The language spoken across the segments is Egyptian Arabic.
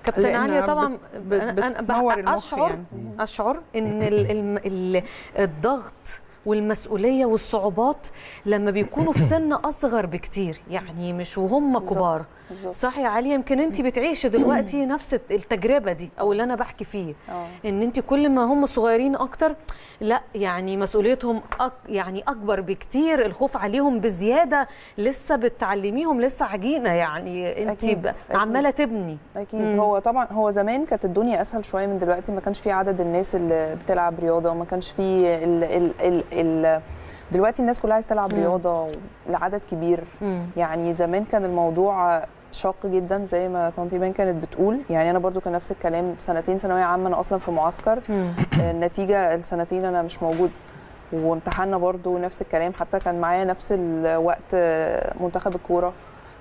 كابتن لأنها عليا طبعا بت- أنا- أنا بتنور بح- المخ اشعر يعني. اشعر ان ال ال ال الضغط والمسؤوليه والصعوبات لما بيكونوا في سن اصغر بكتير يعني مش وهم بالظبط، كبار بالظبط. صح يا علي يمكن انت بتعيشي دلوقتي نفس التجربه دي او اللي انا بحكي فيه اه ان انت كل ما هم صغيرين اكتر لا يعني مسؤوليتهم أك يعني اكبر بكتير الخوف عليهم بزياده لسه بتعلميهم لسه عجينه يعني انت أكيد، ب- أكيد. عماله تبني اكيد مم. هو طبعا هو زمان كانت الدنيا اسهل شويه من دلوقتي ما كانش في عدد الناس اللي بتلعب رياضه وما كانش في ال ال ال ال دلوقتي الناس كلها عايزه تلعب مم. رياضه لعدد كبير يعني زمان كان الموضوع شاق جدا زي ما طنط ايمان كانت بتقول يعني انا برضو كان نفس الكلام سنتين ثانويه عامه انا اصلا في معسكر مم. النتيجه السنتين انا مش موجود وامتحاننا برضو نفس الكلام حتى كان معايا نفس الوقت منتخب الكوره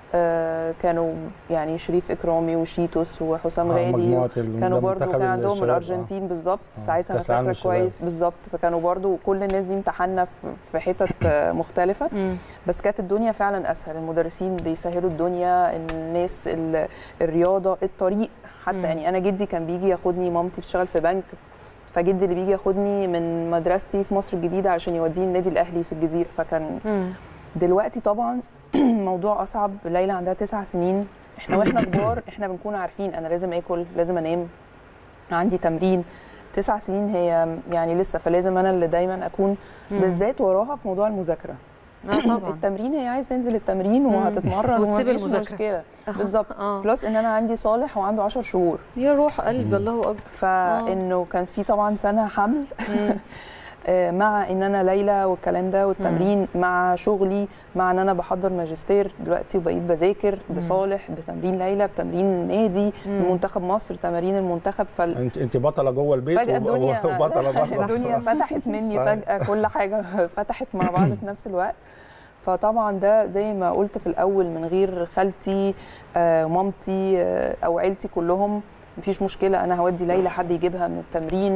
آه، كانوا يعني شريف اكرامي وشيتوس وحسام آه، غالي مجموعة ال- كانوا ده برضو منتخب كان عندهم الشباب، آه. الارجنتين بالظبط آه، ساعتها انا كأس العالم فاكره للشباب. كويس بالظبط فكانوا برضو كل الناس دي امتحنا في- في حتت آه، مختلفه مم. بس كانت الدنيا فعلا اسهل المدرسين بيسهلوا الدنيا الناس ال- الرياضه الطريق حتى مم. يعني انا جدي كان بيجي ياخدني مامتي بتشتغل في بنك فجدي اللي بيجي ياخدني من مدرستي في مصر الجديده عشان يوديني النادي الاهلي في الجزيره فكان مم. دلوقتي طبعا الموضوع اصعب ليلى عندها تسع سنين احنا واحنا كبار احنا بنكون عارفين انا لازم اكل لازم انام عندي تمرين تسع سنين هي يعني لسه فلازم انا اللي دايما اكون مم. بالذات وراها في موضوع المذاكره اه طبعا التمرين هي عايز تنزل التمرين وهتتمرن وتسيب ومفيش المذاكرة. مشكله بالظبط اه بلس ان انا عندي صالح وعنده 10 شهور يا روح قلبي الله اكبر فانه كان في طبعا سنه حمل مم. آه، مع ان انا ليلى والكلام ده والتمرين مع شغلي مع ان انا بحضر ماجستير دلوقتي وبقيت بذاكر بصالح بتمرين ليلى بتمرين النادي مم. منتخب مصر تمارين المنتخب فال انت انت بطله جوه البيت فجأة وب- الدنيا وبطله بره الدنيا فتحت مني صحيح. فجأة كل حاجة فتحت مع بعض في نفس الوقت فطبعا ده زي ما قلت في الأول من غير خالتي آه، مامتي آه، أو عيلتي كلهم مفيش مشكلة أنا هودي ليلى حد يجيبها من التمرين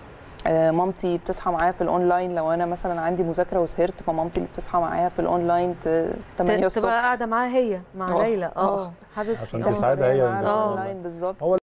آه، مامتي بتصحى معايا في الاونلاين لو انا مثلا عندي مذاكره وسهرت فمامتي بتصحى معايا في الاونلاين ت- 8 تبقى الصبح قاعده معاها هي مع آه، ليلى اه آه. حبيبتي عشان آه. تساعدها هي معايا آه. اونلاين بالظبط هو